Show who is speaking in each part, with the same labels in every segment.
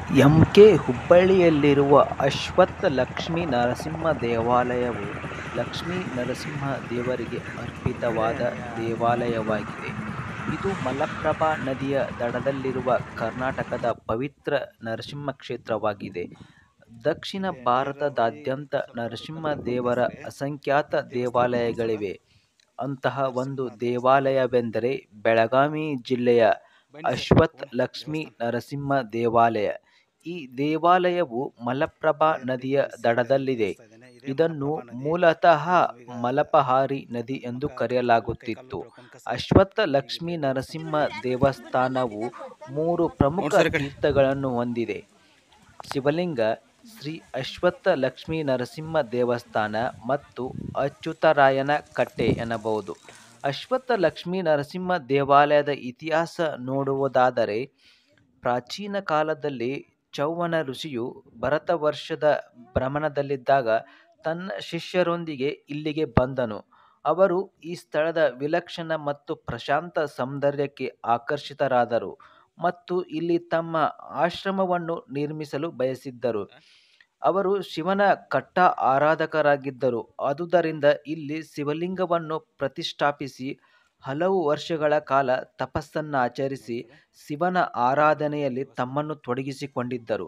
Speaker 1: M K ಹುಬ್ಬಳ್ಳಿಯಲ್ಲಿರುವ ಅಶ್ವತ್ಥ ಲಕ್ಷ್ಮೀ ನರಸಿಂಹ ದೇವಾಲಯವು ಲಕ್ಷ್ಮೀ ನರಸಿಂಹ ದೇವರಿಗೆ ಅರ್ಪಿತವಾದ ದೇವಾಲಯವಾಗಿದೆ ಇದು ಮಲಪ್ರಭಾ ನದಿಯ ದಡದಲ್ಲಿರುವ ಕರ್ನಾಟಕದ ಪವಿತ್ರ ನರಸಿಂಹ ಕ್ಷೇತ್ರವಾಗಿದೆ ದಕ್ಷಿಣ ಭಾರತದಾದ್ಯಂತ ನರಸಿಂಹ ದೇವರ ಅಸಂಖ್ಯಾತ ದೇವಾಲಯಗಳಿವೆ ಅಂತಹ ಒಂದು ದೇವಾಲಯವೆಂದರೆ ಬೆಳಗಾವಿ ಜಿಲ್ಲೆಯ ಅಶ್ವತ್ಥ ಲಕ್ಷ್ಮೀ ನರಸಿಂಹ ದೇವಾಲಯ ಈ ದೇವಾಲಯವು ಮಲಪ್ರಭಾ ನದಿಯ ದಡದಲ್ಲಿದೆ ಇದನ್ನು ಮೂಲತಃ ಮಲಪಹಾರಿ ನದಿ ಎಂದು ಕರೆಯಲಾಗುತ್ತಿತ್ತು ಅಶ್ವತ್ಥ ಲಕ್ಷ್ಮೀ ನರಸಿಂಹ ದೇವಸ್ಥಾನವು ಮೂರು ಪ್ರಮುಖ ತೀರ್ಥಗಳನ್ನು ಹೊಂದಿದೆ ಶಿವಲಿಂಗ ಶ್ರೀ ಅಶ್ವತ್ಥ ಲಕ್ಷ್ಮೀ ನರಸಿಂಹ ದೇವಸ್ಥಾನ ಮತ್ತು ಅಚ್ಯುತರಾಯನ ಕಟ್ಟೆ ಎನ್ನಬಹುದು ಅಶ್ವತ್ಥ ಲಕ್ಷ್ಮೀ ನರಸಿಂಹ ದೇವಾಲಯದ ಇತಿಹಾಸ ನೋಡುವುದಾದರೆ ಪ್ರಾಚೀನ ಕಾಲದಲ್ಲಿ ಚೌವನ ಋಷಿಯು ಭರತವರ್ಷದ ಭ್ರಮಣದಲ್ಲಿದ್ದಾಗ ತನ್ನ ಶಿಷ್ಯರೊಂದಿಗೆ ಇಲ್ಲಿಗೆ ಬಂದನು ಅವರು ಈ ಸ್ಥಳದ ವಿಲಕ್ಷಣ ಮತ್ತು ಪ್ರಶಾಂತ ಸೌಂದರ್ಯಕ್ಕೆ ಆಕರ್ಷಿತರಾದರು ಮತ್ತು ಇಲ್ಲಿ ತಮ್ಮ ಆಶ್ರಮವನ್ನು ನಿರ್ಮಿಸಲು ಬಯಸಿದ್ದರು ಅವರು ಶಿವನ ಕಟ್ಟ ಆರಾಧಕರಾಗಿದ್ದರು ಆದುದರಿಂದ ಇಲ್ಲಿ ಶಿವಲಿಂಗವನ್ನು ಪ್ರತಿಷ್ಠಾಪಿಸಿ ಹಲವು ವರ್ಷಗಳ ಕಾಲ ತಪಸ್ಸನ್ನಾಚರಿಸಿ ಶಿವನ ಆರಾಧನೆಯಲ್ಲಿ ತಮ್ಮನ್ನು ತೊಡಗಿಸಿಕೊಂಡಿದ್ದರು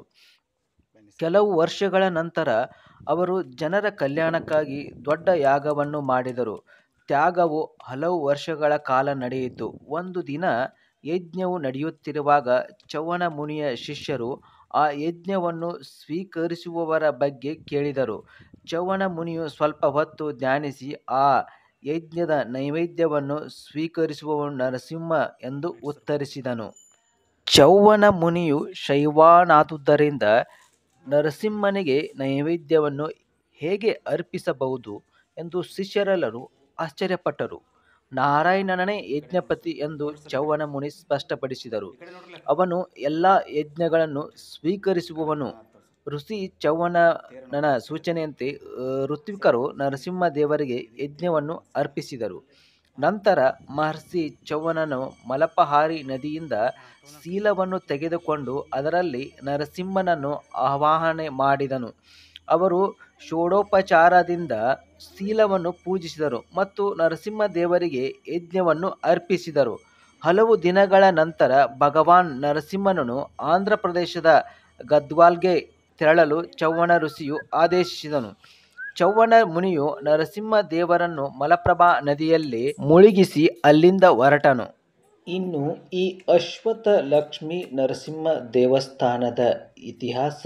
Speaker 1: ಕೆಲವು ವರ್ಷಗಳ ನಂತರ ಅವರು ಜನರ ಕಲ್ಯಾಣಕ್ಕಾಗಿ ದೊಡ್ಡ ಯಾಗವನ್ನು ಮಾಡಿದರು ತ್ಯಾಗವು ಹಲವು ವರ್ಷಗಳ ಕಾಲ ನಡೆಯಿತು ಒಂದು ದಿನ ಯಜ್ಞವು ನಡೆಯುತ್ತಿರುವಾಗ ಚೌವನ ಮುನಿಯ ಶಿಷ್ಯರು ಆ ಯಜ್ಞವನ್ನು ಸ್ವೀಕರಿಸುವವರ ಬಗ್ಗೆ ಕೇಳಿದರು ಚೌವನ ಮುನಿಯು ಸ್ವಲ್ಪ ಹೊತ್ತು ಧ್ಯಾನಿಸಿ ಆ ಯಜ್ಞದ ನೈವೇದ್ಯವನ್ನು ಸ್ವೀಕರಿಸುವವನು ನರಸಿಂಹ ಎಂದು ಉತ್ತರಿಸಿದನು ಚೌವನ ಮುನಿಯು ಶೈವನಾದುದರಿಂದ ನರಸಿಂಹನಿಗೆ ನೈವೇದ್ಯವನ್ನು ಹೇಗೆ ಅರ್ಪಿಸಬಹುದು ಎಂದು ಶಿಷ್ಯರೆಲ್ಲರೂ ಆಶ್ಚರ್ಯಪಟ್ಟರು ನಾರಾಯಣನೇ ಯಜ್ಞಪತಿ ಎಂದು ಚೌವನ ಮುನಿ ಸ್ಪಷ್ಟಪಡಿಸಿದರು ಅವನು ಎಲ್ಲ ಯಜ್ಞಗಳನ್ನು ಸ್ವೀಕರಿಸುವವನು ಋಷಿ ಚೌವನನ ಸೂಚನೆಯಂತೆ ಋತ್ವಿಕರು ನರಸಿಂಹ ದೇವರಿಗೆ ಯಜ್ಞವನ್ನು ಅರ್ಪಿಸಿದರು ನಂತರ ಮಹರ್ಷಿ ಚೌವನನು ಮಲಪಹಾರಿ ನದಿಯಿಂದ ಶೀಲವನ್ನು ತೆಗೆದುಕೊಂಡು ಅದರಲ್ಲಿ ನರಸಿಂಹನನ್ನು ಆವಾಹನೆ ಮಾಡಿದನು ಅವರು ಷೋಡೋಪಚಾರದಿಂದ ಶೀಲವನ್ನು ಪೂಜಿಸಿದರು ಮತ್ತು ನರಸಿಂಹ ದೇವರಿಗೆ ಯಜ್ಞವನ್ನು ಅರ್ಪಿಸಿದರು ಹಲವು ದಿನಗಳ ನಂತರ ಭಗವಾನ್ ನರಸಿಂಹನನ್ನು ಆಂಧ್ರ ಪ್ರದೇಶದ ಗದ್ವಾಲ್ಗೆ ತೆರಳಲು ಚೌವನ ಋಷಿಯು ಆದೇಶಿಸಿದನು ಚೌವನ ಮುನಿಯು ನರಸಿಂಹ ದೇವರನ್ನು ಮಲಪ್ರಭಾ ನದಿಯಲ್ಲಿ ಮುಳುಗಿಸಿ ಅಲ್ಲಿಂದ ಹೊರಟನು ಇನ್ನು ಈ ಅಶ್ವತ್ಥ ಲಕ್ಷ್ಮೀ ನರಸಿಂಹ ದೇವಸ್ಥಾನದ ಇತಿಹಾಸ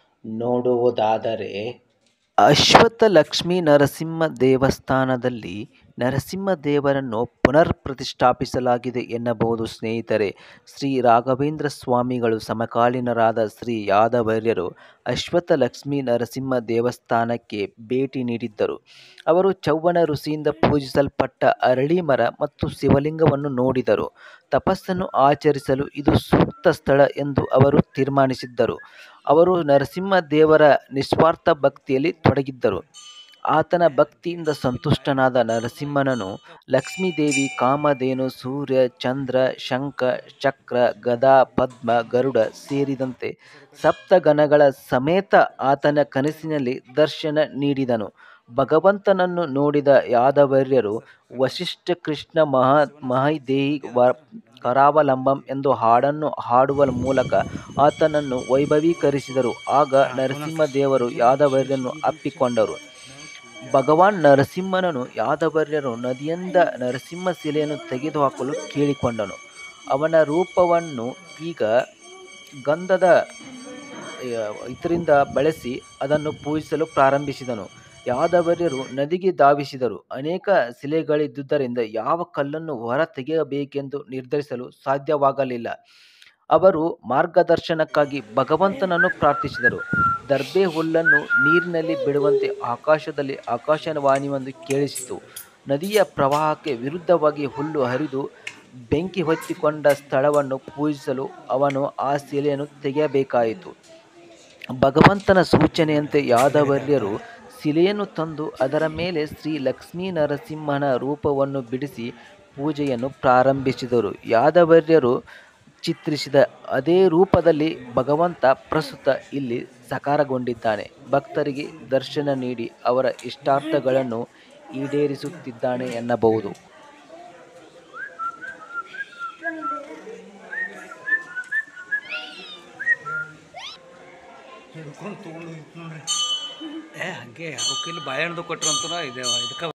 Speaker 1: ನೋಡುವುದಾದರೆ ಅಶ್ವತ್ಥ ಲಕ್ಷ್ಮೀ ನರಸಿಂಹ ದೇವಸ್ಥಾನದಲ್ಲಿ ನರಸಿಂಹ ದೇವರನ್ನು ಪುನರ್ ಪ್ರತಿಷ್ಠಾಪಿಸಲಾಗಿದೆ ಎನ್ನಬಹುದು ಸ್ನೇಹಿತರೆ ಶ್ರೀ ರಾಘವೇಂದ್ರ ಸ್ವಾಮಿಗಳು ಸಮಕಾಲೀನರಾದ ಶ್ರೀ ಯಾದವರ್ಯರು ಅಶ್ವತ್ಥ ಲಕ್ಷ್ಮೀ ನರಸಿಂಹ ದೇವಸ್ಥಾನಕ್ಕೆ ಭೇಟಿ ನೀಡಿದ್ದರು ಅವರು ಚೌವನ ಋಷಿಯಿಂದ ಪೂಜಿಸಲ್ಪಟ್ಟ ಅರಳಿ ಮರ ಮತ್ತು ಶಿವಲಿಂಗವನ್ನು ನೋಡಿದರು ತಪಸ್ಸನ್ನು ಆಚರಿಸಲು ಇದು ಸೂಕ್ತ ಸ್ಥಳ ಎಂದು ಅವರು ತೀರ್ಮಾನಿಸಿದ್ದರು ಅವರು ನರಸಿಂಹ ದೇವರ ನಿಸ್ವಾರ್ಥ ಭಕ್ತಿಯಲ್ಲಿ ತೊಡಗಿದ್ದರು ಆತನ ಭಕ್ತಿಯಿಂದ ಸಂತುಷ್ಟನಾದ ನರಸಿಂಹನನ್ನು ಲಕ್ಷ್ಮೀದೇವಿ ಕಾಮಧೇನು ಸೂರ್ಯ ಚಂದ್ರ ಶಂಖ ಚಕ್ರ ಗದಾ ಪದ್ಮ ಗರುಡ ಸೇರಿದಂತೆ ಸಪ್ತಗಣಗಳ ಸಮೇತ ಆತನ ಕನಸಿನಲ್ಲಿ ದರ್ಶನ ನೀಡಿದನು ಭಗವಂತನನ್ನು ನೋಡಿದ ಯಾದವರ್ಯರು ವಸಿಷ್ಠ ಕೃಷ್ಣ ಮಹಾ ಮಹೈದೇಹಿ ವ ಕರಾವಲಂಬಂ ಎಂದು ಹಾಡನ್ನು ಹಾಡುವ ಮೂಲಕ ಆತನನ್ನು ವೈಭವೀಕರಿಸಿದರು ಆಗ ನರಸಿಂಹದೇವರು ಯಾದವರ್ಯರನ್ನು ಅಪ್ಪಿಕೊಂಡರು ಭಗವಾನ್ ನರಸಿಂಹನನ್ನು ಯಾದವರ್ಯರು ನದಿಯಿಂದ ನರಸಿಂಹ ಶಿಲೆಯನ್ನು ತೆಗೆದುಹಾಕಲು ಕೇಳಿಕೊಂಡನು ಅವನ ರೂಪವನ್ನು ಈಗ ಗಂಧದ ಇದರಿಂದ ಬಳಸಿ ಅದನ್ನು ಪೂಜಿಸಲು ಪ್ರಾರಂಭಿಸಿದನು ಯಾದವರ್ಯರು ನದಿಗೆ ಧಾವಿಸಿದರು ಅನೇಕ ಶಿಲೆಗಳಿದ್ದುದರಿಂದ ಯಾವ ಕಲ್ಲನ್ನು ಹೊರ ತೆಗೆಯಬೇಕೆಂದು ನಿರ್ಧರಿಸಲು ಸಾಧ್ಯವಾಗಲಿಲ್ಲ ಅವರು ಮಾರ್ಗದರ್ಶನಕ್ಕಾಗಿ ಭಗವಂತನನ್ನು ಪ್ರಾರ್ಥಿಸಿದರು ದರ್ಬೆ ಹುಲ್ಲನ್ನು ನೀರಿನಲ್ಲಿ ಬಿಡುವಂತೆ ಆಕಾಶದಲ್ಲಿ ಆಕಾಶವಾಣಿಯೊಂದು ಕೇಳಿಸಿತು ನದಿಯ ಪ್ರವಾಹಕ್ಕೆ ವಿರುದ್ಧವಾಗಿ ಹುಲ್ಲು ಹರಿದು ಬೆಂಕಿ ಹೊತ್ತಿಕೊಂಡ ಸ್ಥಳವನ್ನು ಪೂಜಿಸಲು ಅವನು ಆ ಶಿಲೆಯನ್ನು ತೆಗೆಯಬೇಕಾಯಿತು ಭಗವಂತನ ಸೂಚನೆಯಂತೆ ಯಾದವರ್ಯರು ಶಿಲೆಯನ್ನು ತಂದು ಅದರ ಮೇಲೆ ಶ್ರೀ ಲಕ್ಷ್ಮೀ ನರಸಿಂಹನ ರೂಪವನ್ನು ಬಿಡಿಸಿ ಪೂಜೆಯನ್ನು ಪ್ರಾರಂಭಿಸಿದರು ಯಾದವರ್ಯರು ಚಿತ್ರಿಸಿದ ಅದೇ ರೂಪದಲ್ಲಿ ಭಗವಂತ ಪ್ರಸ್ತುತ ಇಲ್ಲಿ ಸಾಕಾರಗೊಂಡಿದ್ದಾನೆ ಭಕ್ತರಿಗೆ ದರ್ಶನ ನೀಡಿ ಅವರ ಇಷ್ಟಾರ್ಥಗಳನ್ನು ಈಡೇರಿಸುತ್ತಿದ್ದಾನೆ ಎನ್ನಬಹುದು
Speaker 2: ಹಿಡ್ಕೊಂಡು ತೊಗೊಂಡು ನೋಡ್ರಿ ಏ ಹಂಗೆ ಅವಕ್ಕಿಲ್ಲಿ ಬಾಳೆಹಣ್ಣು ಕೊಟ್ರು ಅಂತ ಇದೆ ಇದಕ್ಕೆ